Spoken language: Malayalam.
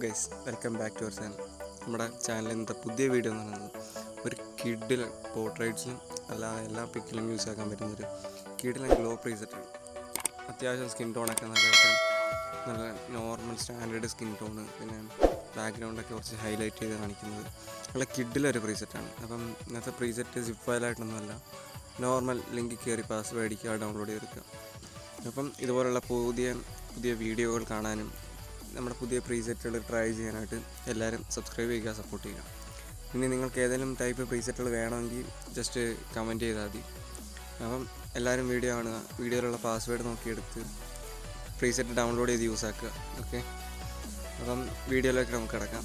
guys welcome back to our channel നമ്മുടെ ചാനലിൽ ഇന്നത്തെ പുതിയ വീഡിയോ എന്ന് പറയുന്നത് ഒരു കിഡിൽ പോർട്രേറ്റ്സിലും അല്ലാതെ എല്ലാ പിക്കിലും യൂസ് ആക്കാൻ പറ്റുന്നൊരു കിഡിലും ഗ്ലോ പ്രീസെറ്റാണ് അത്യാവശ്യം സ്കിൻ ടോണൊക്കെ നല്ലതായിട്ട് നല്ല നോർമൽ സ്റ്റാൻഡേർഡ് സ്കിൻ ടോണ് പിന്നെ ബാക്ക്ഗ്രൗണ്ടൊക്കെ കുറച്ച് ഹൈലൈറ്റ് ചെയ്ത് കാണിക്കുന്നത് നല്ല കിഡിലൊരു പ്രീസെറ്റാണ് അപ്പം ഇന്നത്തെ പ്രീസെറ്റ് സിപ്പ് ഫയലായിട്ടൊന്നുമല്ല നോർമൽ ലിങ്കിൽ കയറി പാസ് മേടിക്കുക ഡൗൺലോഡ് ചെയ്തെടുക്കുക അപ്പം ഇതുപോലുള്ള പുതിയ പുതിയ വീഡിയോകൾ കാണാനും നമ്മുടെ പുതിയ പ്രീസെറ്റുകൾ ട്രൈ ചെയ്യാനായിട്ട് എല്ലാവരും സബ്സ്ക്രൈബ് ചെയ്യുക സപ്പോർട്ട് ചെയ്യുക ഇനി നിങ്ങൾക്ക് ഏതെങ്കിലും ടൈപ്പ് പ്രീസെറ്റുകൾ വേണമെങ്കിൽ ജസ്റ്റ് കമൻറ്റ് ചെയ്താൽ മതി അപ്പം എല്ലാവരും വീഡിയോ കാണുക വീഡിയോയിലുള്ള പാസ്വേഡ് നോക്കിയെടുത്ത് പ്രീസെറ്റ് ഡൗൺലോഡ് ചെയ്ത് യൂസ് ആക്കുക ഓക്കെ അപ്പം വീഡിയോയിലേക്ക് നമുക്ക് കിടക്കാം